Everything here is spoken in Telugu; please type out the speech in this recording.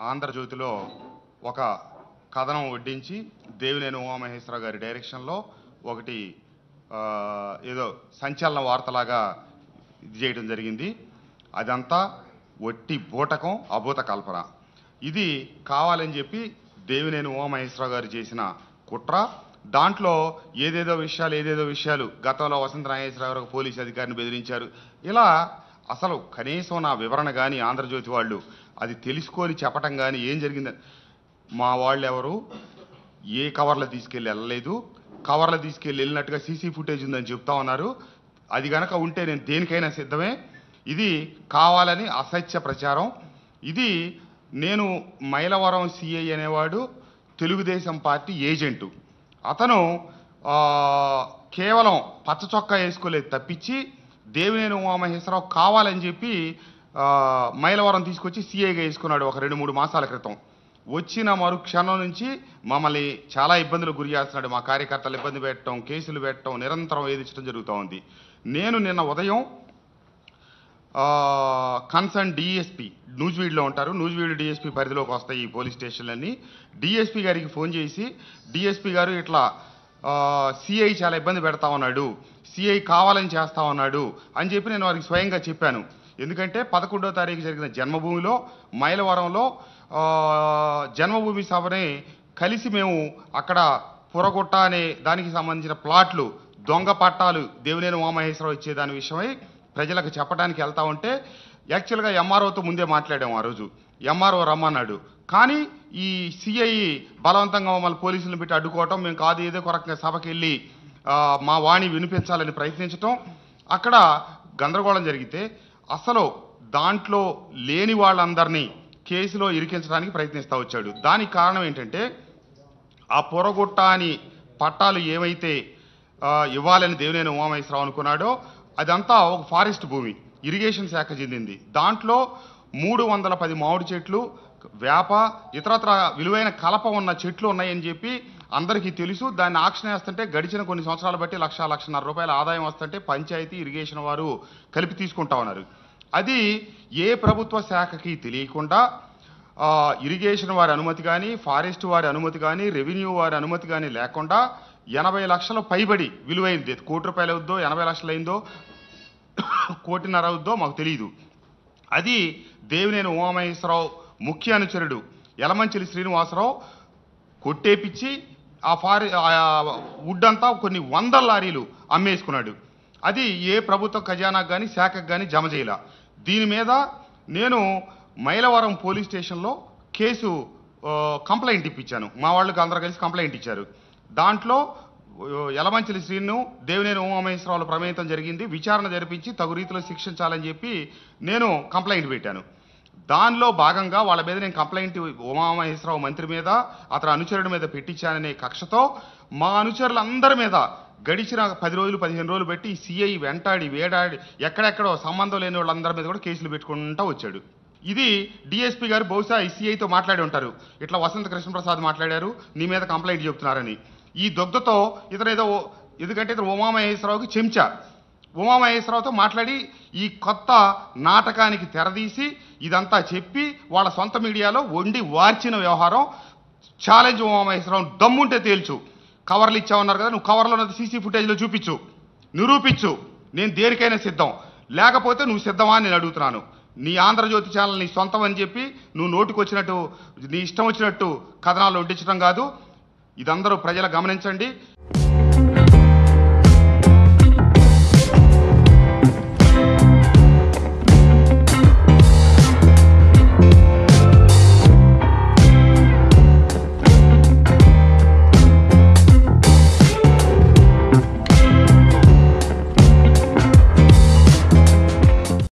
ఆంధ్రజ్యోతిలో ఒక కథనం వడ్డించి దేవినేని ఉమామహేశ్వరరావు గారి డైరెక్షన్లో ఒకటి ఆ, ఏదో సంచలన వార్తలాగా ఇది చేయడం జరిగింది అదంతా ఒట్టి బూటకం అభూత కల్పన ఇది కావాలని చెప్పి దేవినేని ఉమామహేశ్వరరావు గారు చేసిన కుట్ర దాంట్లో ఏదేదో విషయాలు ఏదేదో విషయాలు గతంలో వసంత నాగేశ్వరరావు గారు పోలీసు అధికారిని బెదిరించారు ఇలా అసలు కనీసం నా వివరణ కానీ ఆంధ్రజ్యోతి వాళ్ళు అది తెలుసుకొని చెప్పటం కానీ ఏం జరిగిందని మా వాళ్ళు ఎవరు ఏ కవర్లో తీసుకెళ్ళి వెళ్ళలేదు కవర్లో తీసుకెళ్ళి వెళ్ళినట్టుగా సీసీ ఫుటేజ్ ఉందని చెప్తా ఉన్నారు అది గనక ఉంటే నేను దేనికైనా సిద్ధమే ఇది కావాలని అసత్య ప్రచారం ఇది నేను మైలవరం సిఐ అనేవాడు తెలుగుదేశం పార్టీ ఏజెంటు అతను ఆ, కేవలం పచ్చ చొక్కా వేసుకోలేదు తప్పించి దేవినేని ఉమామహేశ్వరరావు కావాలని చెప్పి ఆ, మైలవరం తీసుకొచ్చి సీఐగా వేసుకున్నాడు ఒక రెండు మూడు మాసాల క్రితం వచ్చిన మరుక్షణం నుంచి మమ్మల్ని చాలా ఇబ్బందులు గురి చేస్తున్నాడు మా కార్యకర్తలు ఇబ్బంది పెట్టడం కేసులు పెట్టడం నిరంతరం వేధించడం జరుగుతూ ఉంది నేను నిన్న ఉదయం కన్సర్న్ డిఎస్పి నూజివీడులో ఉంటారు నూజివీడు డిఎస్పి పరిధిలోకి వస్తాయి ఈ పోలీస్ స్టేషన్లన్నీ డిఎస్పి గారికి ఫోన్ చేసి డిఎస్పి గారు ఇట్లా సిఐ చాలా ఇబ్బంది పెడతా ఉన్నాడు సిఐ కావాలని చేస్తా ఉన్నాడు అని చెప్పి నేను వారికి స్వయంగా చెప్పాను ఎందుకంటే పదకొండో తారీఖు జరిగిన జన్మభూమిలో మైలవరంలో ఆ, జన్మభూమి సభని కలిసి మేము అక్కడ పురగుట్ట అనే దానికి సంబంధించిన ప్లాట్లు దొంగ పట్టాలు దేవినేని ఉమామహేశ్వరరావు ఇచ్చే దాని విషయమై ప్రజలకు చెప్పడానికి వెళ్తా ఉంటే యాక్చువల్గా ఎంఆర్ఓతో ముందే మాట్లాడాము ఆ రోజు ఎంఆర్ఓ రమ్మన్నాడు కానీ ఈ సిఐ బలవంతంగా మమ్మల్ని పోలీసులను పెట్టి అడ్డుకోవటం మేము కాదు ఏదో కొరకంగా సభకి వెళ్ళి ఆ, మా వాణి వినిపించాలని ప్రయత్నించటం అక్కడ గందరగోళం జరిగితే అసలు దాంట్లో లేని వాళ్ళందరినీ కేసులో ఇరికించడానికి ప్రయత్నిస్తూ వచ్చాడు దానికి కారణం ఏంటంటే ఆ పొరగొట్ట అని పట్టాలు ఏవైతే ఆ, ఇవ్వాలని దేవినేని ఉమామహేశ్వరరావు అనుకున్నాడో అదంతా ఒక ఫారెస్ట్ భూమి ఇరిగేషన్ శాఖ చెందింది దాంట్లో మూడు వందల పది మామిడి చెట్లు వేప ఇతరత్ర విలువైన కలప ఉన్న చెట్లు ఉన్నాయని చెప్పి అందరికీ తెలుసు దాన్ని ఆక్షన్ వేస్తుంటే గడిచిన కొన్ని సంవత్సరాలు బట్టి లక్ష లక్షన్నర రూపాయల ఆదాయం వస్తుంటే పంచాయతీ ఇరిగేషన్ వారు కలిపి తీసుకుంటా ఉన్నారు అది ఏ ప్రభుత్వ శాఖకి తెలియకుండా ఆ, ఇరిగేషన్ వారి అనుమతి కానీ ఫారెస్ట్ వారి అనుమతి కానీ రెవెన్యూ వారి అనుమతి కానీ లేకుండా ఎనభై లక్షల పైబడి విలువైంది కోటి రూపాయలు అవుద్దో ఎనభై లక్షలు అయిందో కోటిన్నర అవుద్దో మాకు తెలియదు అది దేవినేని ఉమామహేశ్వరరావు ముఖ్య అనుచరుడు యలమంచిలి శ్రీనివాసరావు కొట్టేపిచ్చి ఆ ఫారి ఆ వుడ్ అంతా కొన్ని వందల లారీలు అమ్మేసుకున్నాడు అది ఏ ప్రభుత్వ ఖజానాకు కానీ శాఖకు కానీ జమ చేయాల దీని మీద నేను మైలవరం పోలీస్ స్టేషన్లో కేసు ఆ, కంప్లైంట్ ఇప్పించాను మా వాళ్ళకి అందరూ కలిసి కంప్లైంట్ ఇచ్చారు దాంట్లో ఆ, యలమంచిలి శ్రీను దేవినేని ఉమామహేశ్వరరావుల ప్రమేయం జరిగింది విచారణ జరిపించి తగు రీతిలో శిక్షించాలని చెప్పి నేను కంప్లైంట్ పెట్టాను దానిలో భాగంగా వాళ్ళ మీద నేను కంప్లైంట్ ఉమామహేశ్వరరావు మంత్రి మీద అతని అనుచరుడి మీద పెట్టించాననే కక్షతో మా అనుచరులందరి మీద గడిచిన పది రోజులు పదిహేను రోజులు పెట్టి సిఐ వెంటాడి వేడాడి ఎక్కడెక్కడో సంబంధం లేని వాళ్ళందరి మీద కూడా కేసులు పెట్టుకుంటూ వచ్చాడు ఇది డిఎస్పీ గారు బహుశా ఈ సిఐతో మాట్లాడి ఉంటారు ఇట్లా వసంత కృష్ణప్రసాద్ మాట్లాడారు నీ మీద కంప్లైంట్ చెప్తున్నారని ఈ దొగ్ధతో ఇతను ఏదో ఎందుకంటే ఇతను ఉమామహేశ్వరరావుకి చెంచా ఉమామహేశ్వరరావుతో మాట్లాడి ఈ కొత్త నాటకానికి తెరదీసి ఇదంతా చెప్పి వాళ్ళ సొంత మీడియాలో వండి వార్చిన వ్యవహారం ఛాలెంజ్ ఉమామహేశ్వరరావు దమ్ముంటే తేల్చు కవర్లు ఇచ్చామన్నారు కదా నువ్వు కవర్లో ఉన్నది సీసీ ఫుటేజ్లో చూపించు నిరూపించు నేను దేనికైనా సిద్ధం లేకపోతే నువ్వు సిద్ధమా అని నేను అడుగుతున్నాను నీ ఆంధ్రజ్యోతి ఛానల్ నీ సొంతం అని చెప్పి నువ్వు నోటికి వచ్చినట్టు నీ ఇష్టం వచ్చినట్టు కథనాలు వడ్డించడం కాదు ఇదందరూ ప్రజలు గమనించండి